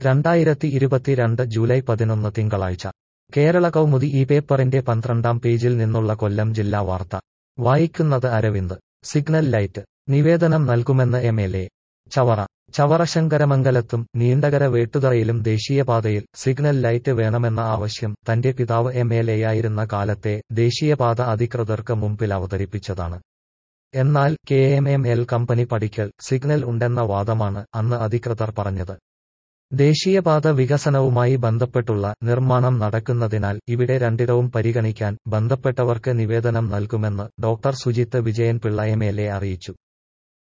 രണ്ടായിരത്തി ഇരുപത്തിരണ്ട് ജൂലൈ പതിനൊന്ന് തിങ്കളാഴ്ച കേരള കൗമുദി ഈ പേപ്പറിന്റെ പന്ത്രണ്ടാം പേജിൽ നിന്നുള്ള കൊല്ലം ജില്ലാ വാർത്ത വായിക്കുന്നത് അരവിന്ദ് സിഗ്നൽ ലൈറ്റ് നിവേദനം നൽകുമെന്ന് M L A Chavara Chavara ശങ്കരമംഗലത്തും നീണ്ടകര വേട്ടുതറയിലും ദേശീയപാതയിൽ സിഗ്നൽ ലൈറ്റ് വേണമെന്ന ആവശ്യം തന്റെ പിതാവ് എം എൽ എയായിരുന്ന കാലത്തെ ദേശീയപാത അധികൃതർക്ക് മുമ്പിൽ അവതരിപ്പിച്ചതാണ് എന്നാൽ K M M L company പഠിക്കൽ സിഗ്നൽ ഉണ്ടെന്ന വാദമാണ് അന്ന് അധികൃതർ പറഞ്ഞത് ദേശീയപാത വികസനവുമായി ബന്ധപ്പെട്ടുള്ള നിർമ്മാണം നടക്കുന്നതിനാൽ ഇവിടെ രണ്ടിടവും പരിഗണിക്കാൻ ബന്ധപ്പെട്ടവർക്ക് നിവേദനം നൽകുമെന്ന് doctor Sujith Vijayanpillai M L A അറിയിച്ചു